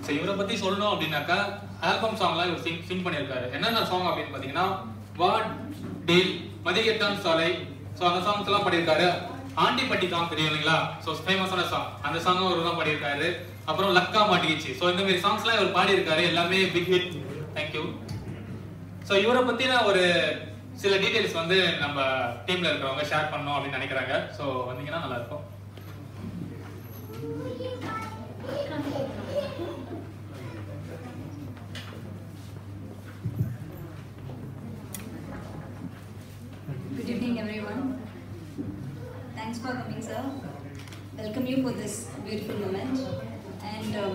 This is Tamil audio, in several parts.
ஸோ இவரை பத்தி சொல்லணும் அப்படின்னாக்கா ஆல்பம் சாங்லாம் இவர் சிங் சிங் பண்ணியிருக்காரு என்னென்ன சாங் அப்படின்னு பார்த்தீங்கன்னா வாட் டீல் மதியத்தான் சாலை ஸோ அந்த சாங்ஸ் எல்லாம் பாடியிருக்காரு ஆண்டிப்பட்டி சாங் தெரியும் இல்லைங்களா ஸோ ஃபேமஸான சாங் அந்த சாங்கும் அவர் தான் பாடியிருக்காரு அப்புறம் லக்கா மாட்டிக்கிச்சு ஸோ இந்த மாதிரி சாங்ஸ்லாம் இவர் பாடியிருக்காரு எல்லாமே பிக் ஹிட் தேங்க்யூ ஸோ இவரை பத்தின ஒரு சில டீடைல்ஸ் வந்து நம்ம டீம்ல இருக்கிறவங்க ஷேர் பண்ணணும் அப்படின்னு நினைக்கிறாங்க ஸோ வந்தீங்கன்னா நல்லா இருக்கும் Good evening, everyone. Thanks for coming, sir. Welcome you for this beautiful moment. And um,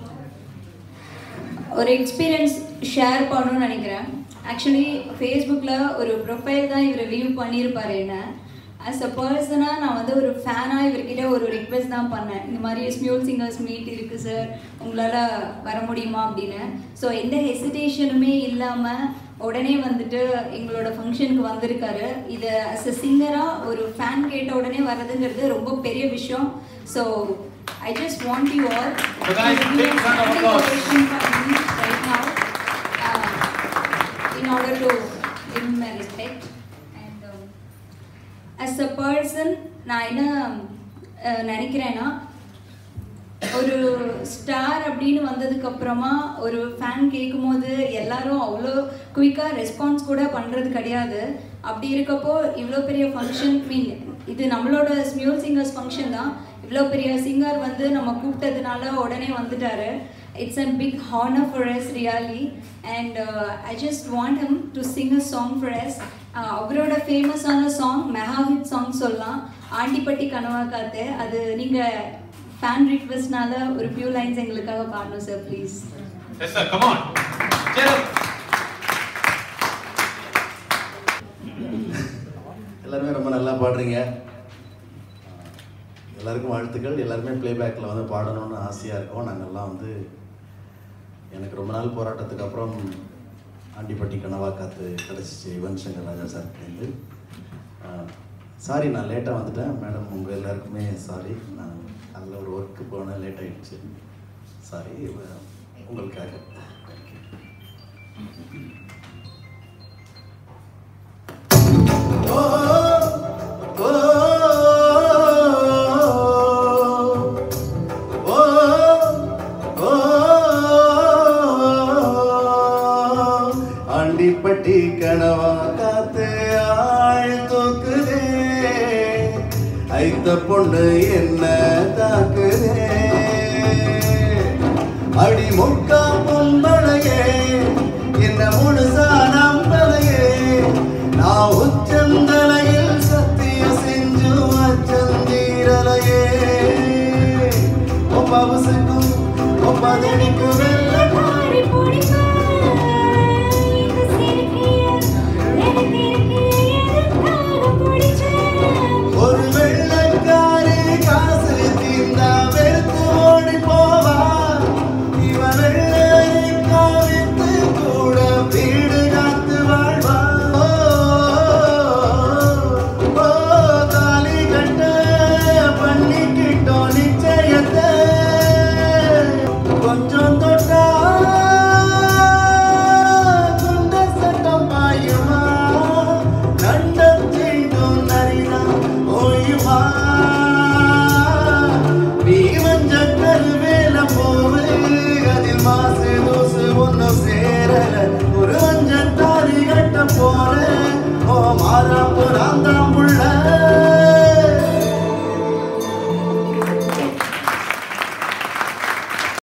ஒரு எக்ஸ்பீரியன்ஸ் ஷேர் பண்ணணும்னு நினைக்கிறேன் ஆக்சுவலி ஃபேஸ்புக்கில் ஒரு ப்ரொஃபைல் தான் இவர் வியூ பண்ணியிருப்பார் என்ன ஆஸ் அ பர்சனாக நான் வந்து ஒரு ஃபேனாக இவர்கிட்ட ஒரு ரிக்வெஸ்ட் தான் பண்ணேன் இந்த மாதிரி ஸ்மியூல் சிங்கர்ஸ் மீட் இருக்குது சார் உங்களால் வர முடியுமா அப்படின்னு ஸோ எந்த ஹெசிடேஷனுமே இல்லாமல் உடனே வந்துட்டு எங்களோட ஃபங்க்ஷனுக்கு வந்திருக்காரு இதை அஸ் அ சிங்கராக ஒரு ஃபேன் கேட்ட உடனே வர்றதுங்கிறது ரொம்ப பெரிய விஷயம் so I just want you all So guys, big round of applause. right now uh, in order to give him my respect and um, as a person நான் என்ன uh, நினைக்கிறேன்னா ஒரு ஸ்டார் அப்படின்னு வந்ததுக்கு அப்புறமா ஒரு ஃபேன் கேட்கும்போது எல்லாரும் அவ்வளோ குயிக்காக ரெஸ்பான்ஸ் கூட பண்ணுறது கிடையாது அப்படி இருக்கப்போ இவ்வளோ பெரிய ஃபங்க்ஷன் மீன் இது நம்மளோட ஸ்மியூல் சிங்கர்ஸ் ஃபங்க்ஷன் தான் இவ்வளோ பெரிய சிங்கர் வந்து நம்ம கூப்பிட்டதுனால உடனே வந்துட்டாரு it's a big honour for us really and I just want him to sing a song for us அவரோட ஃபேமஸான சாங் மெகா ஹிட் சாங் சொல்லலாம் ஆண்டிப்பட்டி கனவா காத்து அது நீங்கள் ஃபேன் ரிக்வெஸ்ட்னால ஒரு ஃபியூ லைன்ஸ் எங்களுக்காக பாடணும் sir please yes sir come on எல்லாருமே ரொம்ப நல்லா பாடுறீங்க எல்லாருக்கும் வாழ்த்துக்கள் எல்லாருமே ப்ளேபேக்கில் வந்து பாடணும்னு ஆசையாக இருக்கோம் நாங்கள்லாம் வந்து எனக்கு ரொம்ப நாள் போராட்டத்துக்கு அப்புறம் ஆண்டிப்பட்டி கனவா காத்து கிடச்சிச்சு யுவன் சங்கர் ராஜா சார்லேருந்து சாரி நான் லேட்டாக வந்துட்டேன் மேடம் உங்கள் எல்லாருக்குமே சாரி நான் அதில் ஒரு ஒர்க்கு போனேன் லேட் ஆகிடுச்சு சாரி உங்களுக்காக தேங்க்யூ ஆண்டிப்பட்டி கனவா காத்து ஆள் தூக்குதே ஐத்த பொண்ணு என்ன தாக்குதே அடி முக்கா பொம்பளையே என்ன முழுசா நம்பலையே நான் உச்சந்தலையில் சத்தியம் செஞ்சு அச்சந்தீரலையே ஒப்பவசுக்கும் ஒப்பதடிக்கும் வெள்ள ஒரு வெள்ளக்காரி காசு தீர்ந்தா வெறுத்து ஓடி போவா இவன் வெள்ளை காவித்து கூட வீடு காத்து வாழ்வா ஓ, ஓ, தாலி கட்ட பண்ணிக்கிட்டோம் நிச்சயத்தை கொஞ்சம் தொட்டா குண்ட சட்டம் பாயுமா கண்டம் செய்தும் நரிதா ஓயுமா நீ வஞ்ச கருவேல போவு அதில் மாசு தூசு